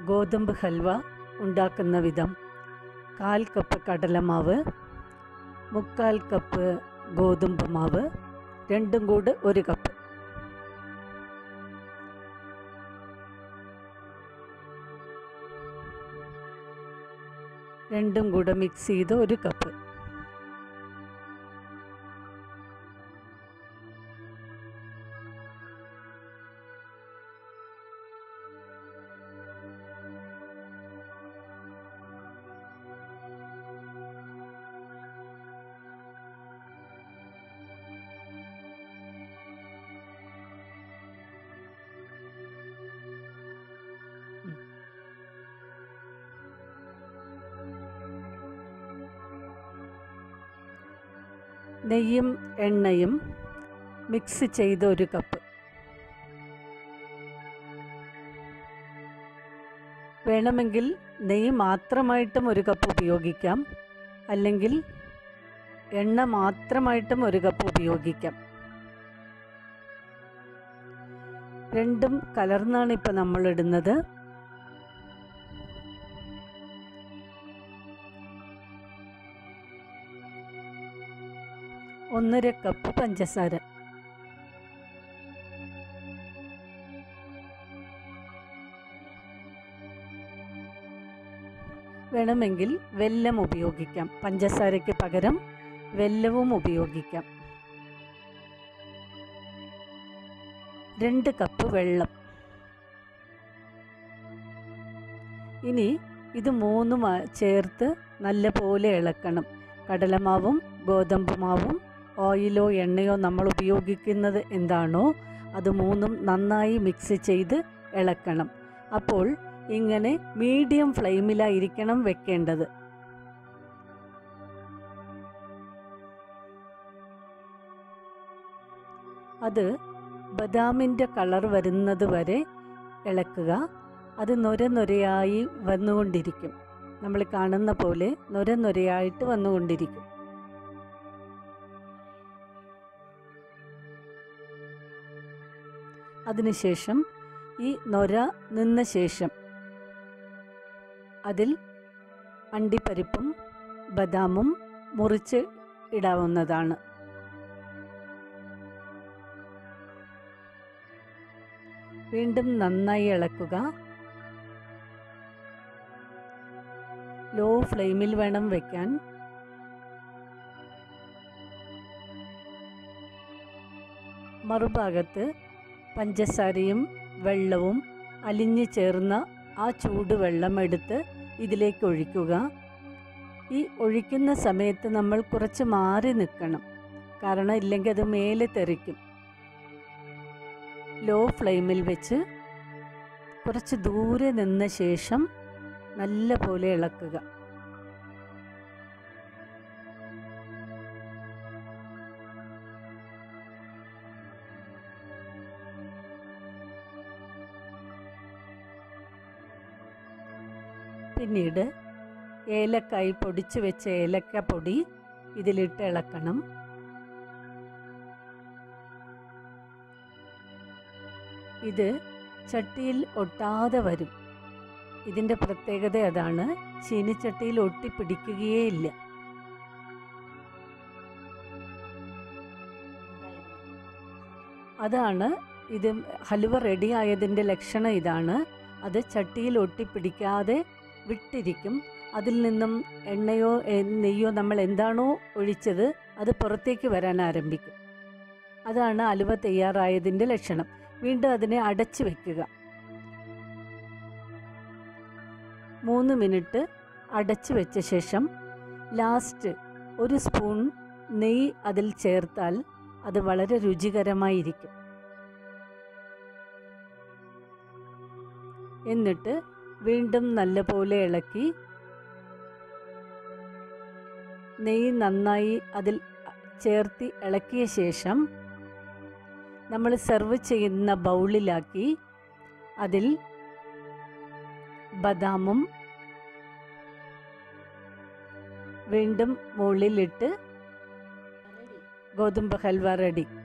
ഗോതമ്പ് ഹൽവ ഉണ്ടാക്കുന്ന വിധം കാൽ കപ്പ് കടലമാവ് മുക്കാൽ കപ്പ് ഗോതമ്പ് മാവ് രണ്ടും കൂടെ ഒരു കപ്പ് രണ്ടും കൂടെ മിക്സ് ചെയ്ത് ഒരു കപ്പ് നെയ്യും എണ്ണയും മിക്സ് ചെയ്ത് ഒരു കപ്പ് വേണമെങ്കിൽ നെയ്യ് മാത്രമായിട്ടും ഒരു കപ്പ് ഉപയോഗിക്കാം അല്ലെങ്കിൽ എണ്ണ മാത്രമായിട്ടും ഒരു കപ്പ് ഉപയോഗിക്കാം രണ്ടും കലർന്നാണ് ഇപ്പം നമ്മൾ ഇടുന്നത് ഒന്നര കപ്പ് പഞ്ചസാര വേണമെങ്കിൽ വെല്ലം ഉപയോഗിക്കാം പഞ്ചസാരയ്ക്ക് പകരം വെല്ലവും ഉപയോഗിക്കാം രണ്ട് കപ്പ് വെള്ളം ഇനി ഇത് മൂന്നും ആ- ചേർത്ത് നല്ല പോലെ ഇളക്കണം കടലമാവും ഗോതമ്പ് മാവും ഓയിലോ എണ്ണയോ നമ്മൾ ഉപയോഗിക്കുന്നത് എന്താണോ അത് മൂന്നും നന്നായി മിക്സ് ചെയ്ത് ഇളക്കണം അപ്പോൾ ഇങ്ങനെ മീഡിയം ഫ്ലെയിമിലായിരിക്കണം വെക്കേണ്ടത് അത് ബദാമിൻ്റെ കളർ വരുന്നത് വരെ ഇളക്കുക അത് നൊര നൊരയായി വന്നുകൊണ്ടിരിക്കും നമ്മൾ കാണുന്ന പോലെ നൊര നൊരയായിട്ട് വന്നുകൊണ്ടിരിക്കും അതിനുശേഷം ഈ നൊര നിന്ന ശേഷം അതിൽ അണ്ടിപ്പരിപ്പും ബദാമും മുറിച്ച് ഇടാവുന്നതാണ് വീണ്ടും നന്നായി ഇളക്കുക ലോ ഫ്ലെയിമിൽ വേണം വെക്കാൻ മറുഭാഗത്ത് പഞ്ചസാരയും വെള്ളവും അലിഞ്ഞു ചേർന്ന ആ ചൂടുവെള്ളം എടുത്ത് ഇതിലേക്ക് ഒഴിക്കുക ഈ ഒഴിക്കുന്ന സമയത്ത് നമ്മൾ കുറച്ച് മാറി നിൽക്കണം കാരണം ഇല്ലെങ്കിൽ അത് മേലെ തെറിക്കും ലോ ഫ്ലെയിമിൽ വെച്ച് കുറച്ച് ദൂരെ നിന്ന ശേഷം നല്ല പോലെ ഇളക്കുക പിന്നീട് ഏലക്കായി പൊടിച്ചു വെച്ച ഏലക്ക പൊടി ഇതിലിട്ട് ഇളക്കണം ഇത് ചട്ടിയിൽ ഒട്ടാതെ വരും ഇതിൻ്റെ പ്രത്യേകത അതാണ് ചീനിച്ചട്ടിയിൽ ഒട്ടിപ്പിടിക്കുകയേ ഇല്ല അതാണ് ഇത് ഹലുവ റെഡി ആയതിൻ്റെ ലക്ഷണം ഇതാണ് അത് ചട്ടിയിൽ ഒട്ടിപ്പിടിക്കാതെ വിട്ടിരിക്കും അതിൽ നിന്നും എണ്ണയോ എ- നെയ്യോ നമ്മൾ എന്താണോ ഒഴിച്ചത് അത് പുറത്തേക്ക് വരാൻ ആരംഭിക്കും അതാണ് അലുവ തയ്യാറായതിൻ്റെ ലക്ഷണം വീണ്ടും അതിനെ അടച്ചു വെക്കുക മൂന്ന് മിനിറ്റ് അടച്ചു വെച്ച ശേഷം ലാസ്റ്റ് ഒരു സ്പൂൺ നെയ്യ് അതിൽ ചേർത്താൽ അത് വളരെ രുചികരമായിരിക്കും എന്നിട്ട് വീണ്ടും നല്ലപോലെ ഇളക്കി നെയ്യ് നന്നായി അതിൽ ചേർത്തി ഇളക്കിയ ശേഷം നമ്മൾ സെർവ് ചെയ്യുന്ന ബൗളിലാക്കി അതിൽ ബദാമും വീണ്ടും മുകളിലിട്ട് ഗോതമ്പ് ഹൽവ റെഡി